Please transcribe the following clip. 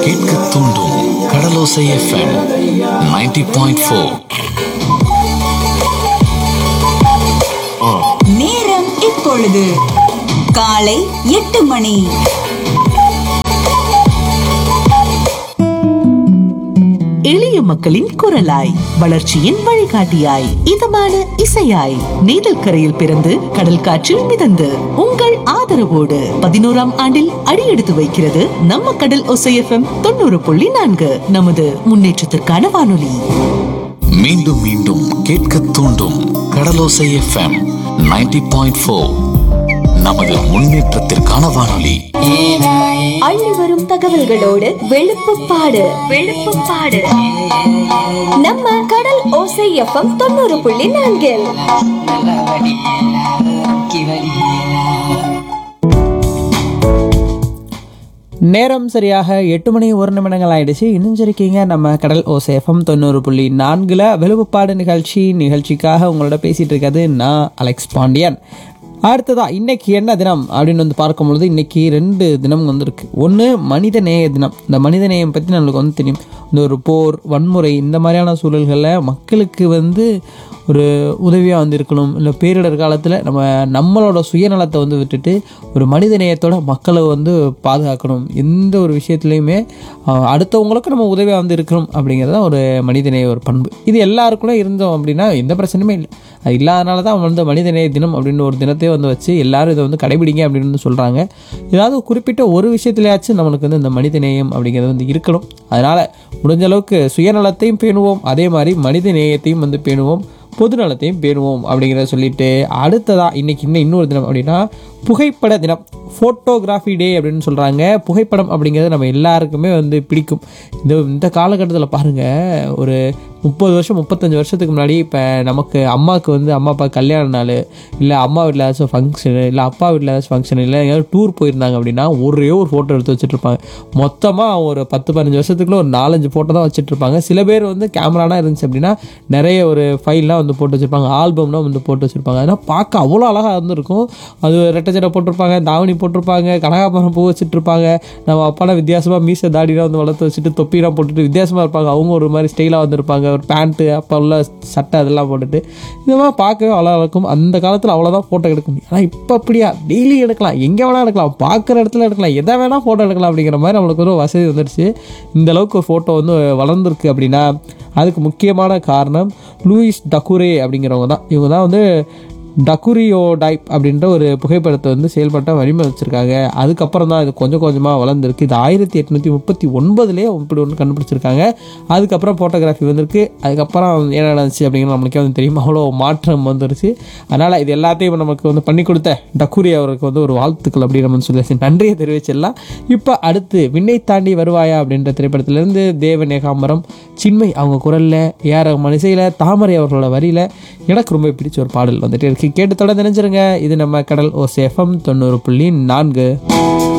கேட்க தூண்டும் கடலோசை FM 90.4 point four நேரம் இப்பொழுது காலை எட்டு மணி எளிய மக்களின் குரலாய் வளர்ச்சியின் வழிகாட்டியாய் இதமான இசையாய் நீதல் கரையில் பிறந்து கடல் காற்றில் மிதந்து உங்கள் ஆதரவோடு பதினோராம் ஆண்டில் அடியெடுத்து வைக்கிறது நம்ம கடல் ஒசைஎஃப்எம் தொண்ணூறு புள்ளி நான்கு நமது முன்னேற்றத்திற்கான வானொலி மீண்டும் மீண்டும் கேட்க தூண்டும் கடலோசை எஃப்எம் 90.4 பாயிண்ட் ஃபோர் நமது முன்னேற்றத்திற்கான வானொலி அள்ளி வரும் தகவல்களோடு வெளுப்புப்பாடு வெளுப்புப்பாடு நம்ம கடல் ஓசை எஃப்எம் தொண்ணூறு புள்ளி நான்கில் நேரம் சரியாக எட்டு மணி ஒரு நிமிடங்கள் ஆயிடுச்சு இணைஞ்சிருக்கீங்க நம்ம கடல் ஓசேஃபம் தொண்ணூறு புள்ளி நான்குல வெளுப்புப்பாடு நிகழ்ச்சி நிகழ்ச்சிக்காக உங்களோட பேசிட்டு இருக்கிறது நான் அலெக்ஸ் பாண்டியன் அடுத்ததா இன்னைக்கு என்ன தினம் அப்படின்னு வந்து பார்க்கும் பொழுது இன்னைக்கு ரெண்டு தினம் வந்திருக்கு ஒன்று மனித நேய தினம் இந்த மனித நேயம் பற்றி நம்மளுக்கு வந்து தெரியும் இந்த ஒரு போர் வன்முறை இந்த மாதிரியான சூழல்களில் மக்களுக்கு வந்து ஒரு உதவியாக வந்து இருக்கணும் இல்லை பேரிடர் காலத்தில் நம்ம நம்மளோட சுயநலத்தை வந்து விட்டுட்டு ஒரு மனித நேயத்தோட மக்களை வந்து பாதுகாக்கணும் எந்த ஒரு விஷயத்துலையுமே அஹ், அடுத்தவங்களுக்கு நம்ம உதவியாக வந்து இருக்கணும் அப்படிங்கிறது தான் ஒரு மனிதநேய ஒரு பண்பு இது எல்லாருக்குள்ளே இருந்தோம் அப்படின்னா எந்த பிரச்சனையுமே இல்லை அது இல்லாதனால தான் வந்து மனிதநேய தினம் அப்படின்னு ஒரு தினத்தையே வந்து வச்சு எல்லாரும் இதை வந்து கடைபிடிங்க அப்படின்னு வந்து சொல்கிறாங்க ஏதாவது குறிப்பிட்ட ஒரு விஷயத்துலையாச்சும் நம்மளுக்கு வந்து இந்த மனிதநேயம் அப்படிங்கிறது வந்து இருக்கணும் அதனால் முடிஞ்ச அளவுக்கு சுயநலத்தையும் பேணுவோம் அதே மாதிரி மனித நேயத்தையும் வந்து பேணுவோம் பொதுநலத்தையும் பேணுவோம் அப்படிங்கிறத சொல்லிட்டு அடுத்ததா இன்னைக்கு இன்னும் இன்னொரு தினம் அப்படின்னா புகைப்பட தினம் ஃபோட்டோகிராஃபி டே அப்படின்னு சொல்கிறாங்க புகைப்படம் அப்படிங்கிறது நம்ம எல்லாருக்குமே வந்து பிடிக்கும் இந்த இந்த காலகட்டத்தில் பாருங்கள் ஒரு முப்பது வருஷம் முப்பத்தஞ்சு வருஷத்துக்கு முன்னாடி இப்போ நமக்கு அம்மாவுக்கு வந்து அம்மா அப்பா கல்யாண நாள் இல்லை அம்மா வீட்டில் ஏதாச்சும் ஃபங்க்ஷனு இல்லை அப்பா வீட்டில் ஏதாச்சும் ஃபங்க்ஷன் இல்லை எங்கேயாவது டூர் போயிருந்தாங்க அப்படின்னா ஒரே ஒரு ஃபோட்டோ எடுத்து வச்சுட்டு இருப்பாங்க மொத்தமாக ஒரு பத்து பதினஞ்சு வருஷத்துக்குள்ள ஒரு நாலஞ்சு ஃபோட்டோ தான் வச்சுட்டு இருப்பாங்க சில பேர் வந்து கேமரானா இருந்துச்சு அப்படின்னா நிறைய ஒரு ஃபைல்லாம் வந்து போட்டு வச்சுருப்பாங்க ஆல்பம்லாம் வந்து போட்டு வச்சுருப்பாங்க அதெல்லாம் பார்க்க அவ்வளோ அழகாக இருந்திருக்கும் அது ரெட்டை ஜடை போட்டிருப்பாங்க தாவணி போட்டிருப்பாங்க கனகாபுரம் பூ வச்சுட்டு இருப்பாங்க நம்ம அப்பாலாம் வித்தியாசமாக மீச தாடிலாம் வந்து வளர்த்து வச்சுட்டு தொப்பிலாம் போட்டுட்டு வித்தியாசமாக இருப்பாங்க அவங்க ஒரு மாதிரி ஸ்டைலாக வந்திருப்பாங்க ஒரு பேண்ட்டு அப்போ உள்ள சட்டை அதெல்லாம் போட்டுட்டு இந்த மாதிரி பார்க்கவே அவ்வளோ இருக்கும் அந்த காலத்தில் அவ்வளோதான் ஃபோட்டோ எடுக்க முடியும் ஆனால் இப்போ அப்படியா டெய்லி எடுக்கலாம் எங்கே வேணால் எடுக்கலாம் பார்க்குற இடத்துல எடுக்கலாம் எதை வேணால் ஃபோட்டோ எடுக்கலாம் அப்படிங்கிற மாதிரி நம்மளுக்கு ஒரு வசதி வந்துடுச்சு இந்த அளவுக்கு ஃபோட்டோ வந்து வளர்ந்துருக்கு அப்படின்னா அதுக்கு முக்கியமான காரணம் லூயிஸ் டக்குரே அப்படிங்கிறவங்க தான் இவங்க தான் வந்து டக்குரியோடைப் அப்படின்ற ஒரு புகைப்படத்தை வந்து செயல்பட்ட வலிமை வச்சுருக்காங்க அதுக்கப்புறம் தான் இது கொஞ்சம் கொஞ்சமாக வளர்ந்துருக்கு இது ஆயிரத்தி எட்நூற்றி முப்பத்தி ஒன்பதுலேயே இப்படி ஒன்று கண்டுபிடிச்சிருக்காங்க அதுக்கப்புறம் ஃபோட்டோகிராஃபி வந்திருக்கு அதுக்கப்புறம் என்ன நடந்துச்சு அப்படிங்கிறது நம்மளுக்கே வந்து தெரியும் அவ்வளோ மாற்றம் வந்துருச்சு அதனால் இது எல்லாத்தையும் நமக்கு வந்து பண்ணி கொடுத்த டக்குரி அவருக்கு வந்து ஒரு வாழ்த்துக்கள் அப்படி நம்ம சொல்லி நன்றியை தெரிவிச்சிடலாம் இப்போ அடுத்து விண்ணை தாண்டி வருவாயா அப்படின்ற திரைப்படத்திலேருந்து தேவ நேகாம்பரம் சின்மை அவங்க குரலில் ஏற மனிசையில் தாமரை அவர்களோட வரியில் எனக்கு ரொம்ப பிடிச்ச ஒரு பாடல் வந்துட்டு இருக்கு கேட்டு தொடர்ந்து நினைச்சிருங்க இது நம்ம கடல் ஓ சேஃபம் தொண்ணூறு புள்ளி நான்கு